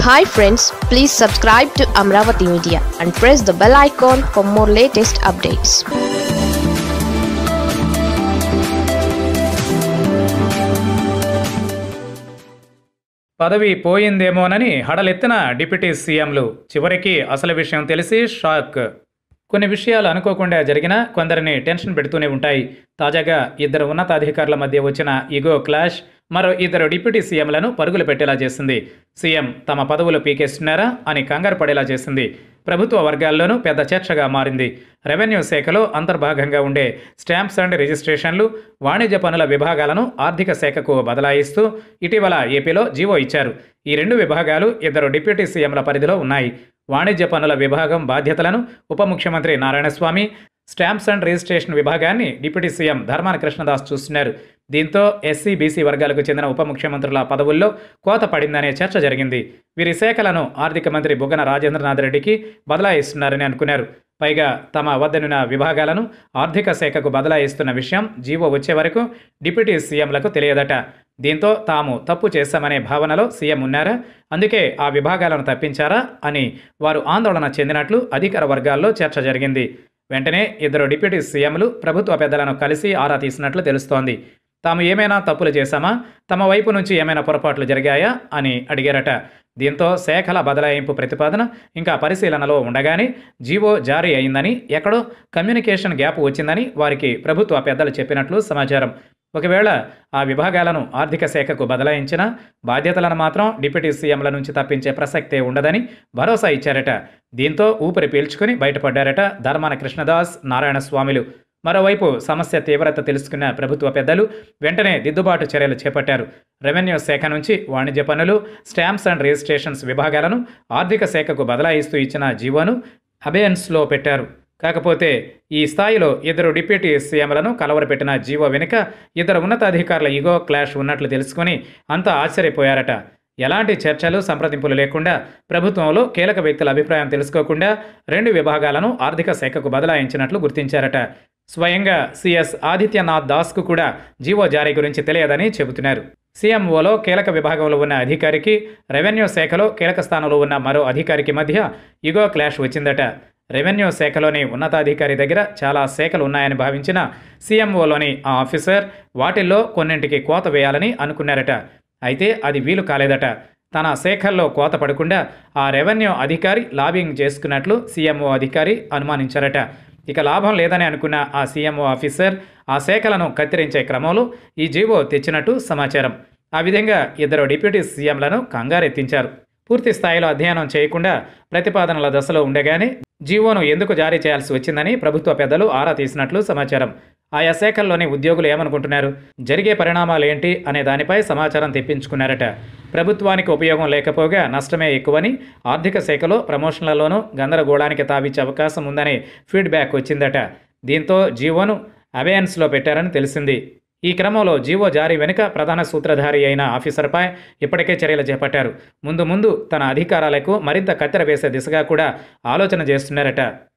hi friends please subscribe to Amaravati media and press the bell icon for more latest updates పదవి పోయిందేమోనని హడలెత్తిన deputy సీఎంలు చివరికి అసలు విషయం తెలిసి షాక్ కొన్ని విషయాలు అనుకోకుండా జరిగిన కొందరిని టెన్షన్ పెడుతూనే ఉంటాయి తాజాగా ఇద్దరు ఉన్నతాధికారుల మధ్య వచ్చిన ఇగో క్లాష్ మరో ఇద్దరు డిప్యూటీ సీఎంలను పరుగులు పెట్టేలా చేసింది సీఎం తమ పదవులు పీకేస్తున్నారా అని కంగారు పడేలా చేసింది ప్రభుత్వ వర్గాల్లోనూ పెద్ద చర్చగా మారింది రెవెన్యూ శాఖలో అంతర్భాగంగా ఉండే స్టాంప్స్ అండ్ రిజిస్ట్రేషన్లు వాణిజ్య పనుల విభాగాలను ఆర్థిక శాఖకు బదలాయిస్తూ ఇటీవల ఏపీలో జీవో ఇచ్చారు ఈ రెండు విభాగాలు ఇద్దరు డిప్యూటీ సీఎంల పరిధిలో ఉన్నాయి వాణిజ్య పనుల విభాగం బాధ్యతలను ఉప ముఖ్యమంత్రి నారాయణస్వామి స్టాంప్స్ అండ్ రిజిస్ట్రేషన్ విభాగాన్ని డిప్యూటీ సీఎం ధర్మాన కృష్ణదాస్ చూస్తున్నారు దీంతో ఎస్సీ బీసీ వర్గాలకు చెందిన ఉప ముఖ్యమంత్రుల పదవుల్లో కోత పడిందనే చర్చ జరిగింది వీరి శాఖలను ఆర్థిక మంత్రి బుగ్గన రాజేంద్రనాథ్ రెడ్డికి బదలాయిస్తున్నారని అనుకున్నారు పైగా తమ వద్దనున్న విభాగాలను ఆర్థిక శాఖకు బదలాయిస్తున్న విషయం జీవో వచ్చే వరకు డిప్యూటీ సీఎంలకు తెలియదట దీంతో తాము తప్పు చేశామనే భావనలో సీఎం ఉన్నారా అందుకే ఆ విభాగాలను తప్పించారా అని వారు ఆందోళన చెందినట్లు అధికార వర్గాల్లో చర్చ జరిగింది వెంటనే ఇద్దరు డిప్యూటీ సీఎంలు ప్రభుత్వ పెద్దలను కలిసి ఆరా తీసినట్లు తెలుస్తోంది తాము ఏమైనా తప్పులు చేశామా తమ వైపు నుంచి ఏమైనా పొరపాట్లు జరిగాయా అని అడిగారట దీంతో శాఖల బదలాయింపు ప్రతిపాదన ఇంకా పరిశీలనలో ఉండగానే జీవో జారీ అయిందని ఎక్కడో కమ్యూనికేషన్ గ్యాప్ వచ్చిందని వారికి ప్రభుత్వ పెద్దలు చెప్పినట్లు సమాచారం ఒకవేళ ఆ విభాగాలను ఆర్థిక శాఖకు బదలాయించిన బాధ్యతలను మాత్రం డిప్యూటీ సీఎంల నుంచి తప్పించే ప్రసక్తే ఉండదని భరోసా ఇచ్చారట దీంతో ఊపిరి పీల్చుకుని బయటపడ్డారట ధర్మాన కృష్ణదాస్ నారాయణ స్వామిలు మరోవైపు సమస్య తీవ్రత తెలుసుకున్న ప్రభుత్వ పెద్దలు వెంటనే దిద్దుబాటు చర్యలు చేపట్టారు రెవెన్యూ శాఖ నుంచి వాణిజ్య పనులు స్టాంప్స్ అండ్ రిజిస్ట్రేషన్స్ విభాగాలను ఆర్థిక శాఖకు బదలాయిస్తూ ఇచ్చిన జీవోను అబేయన్స్లో పెట్టారు కాకపోతే ఈ స్థాయిలో ఇద్దరు డిప్యూటీ సీఎంలను కలవరపెట్టిన జీవో వెనుక ఇద్దరు ఉన్నతాధికారుల ఇగో క్లాష్ ఉన్నట్లు తెలుసుకుని అంతా ఆశ్చర్యపోయారట ఎలాంటి చర్చలు సంప్రదింపులు లేకుండా ప్రభుత్వంలో కీలక వ్యక్తుల అభిప్రాయం తెలుసుకోకుండా రెండు విభాగాలను ఆర్థిక శాఖకు బదలాయించినట్లు గుర్తించారట స్వయంగా సిఎస్ ఆదిత్యనాథ్ దాస్కు కూడా జీవో జారీ గురించి తెలియదని చెబుతున్నారు సీఎంఓలో కీలక విభాగంలో ఉన్న అధికారికి రెవెన్యూ శాఖలో కీలక స్థానంలో ఉన్న మరో అధికారికి మధ్య ఇగో క్లాష్ వచ్చిందట రెవెన్యూ శాఖలోని ఉన్నతాధికారి దగ్గర చాలా శాఖలు ఉన్నాయని భావించిన సీఎంఓలోని ఆ ఆఫీసర్ వాటిల్లో కొన్నింటికి కోత వేయాలని అనుకున్నారట అయితే అది వీలు కాలేదట తన శాఖల్లో కోత పడకుండా ఆ రెవెన్యూ అధికారి లాబింగ్ చేసుకున్నట్లు సీఎంఓ అధికారి అనుమానించారట ఇక లాభం లేదని అనుకున్న ఆ సీఎంఓ ఆఫీసర్ ఆ శాఖలను కత్తిరించే క్రమంలో ఈ జీవో తెచ్చినట్టు సమాచారం ఆ విధంగా ఇద్దరు డిప్యూటీ సీఎంలను కంగారెత్తించారు పూర్తి స్థాయిలో అధ్యయనం చేయకుండా ప్రతిపాదనల దశలో ఉండగానే జీవోను ఎందుకు జారీ చేయాల్సి వచ్చిందని ప్రభుత్వ పెద్దలు ఆరా తీసినట్లు సమాచారం ఆయా శాఖల్లోని ఉద్యోగులు ఏమనుకుంటున్నారు జరిగే పరిణామాలు ఏంటి అనే దానిపై సమాచారం తెప్పించుకున్నారట ప్రభుత్వానికి ఉపయోగం లేకపోగా నష్టమే ఎక్కువని ఆర్థిక శాఖలో ప్రమోషన్లలోనూ గందరగోళానికి తావిచ్చే అవకాశం ఉందనే ఫీడ్బ్యాక్ వచ్చిందట దీంతో జీవోను అబేయన్స్లో పెట్టారని తెలిసింది ఈ క్రమంలో జీవో జారీ వెనుక ప్రధాన సూత్రధారి అయిన ఆఫీసర్పై ఇప్పటికే చర్యలు చేపట్టారు ముందు ముందు తన అధికారాలకు మరింత కత్తెర వేసే దిశగా కూడా ఆలోచన చేస్తున్నారట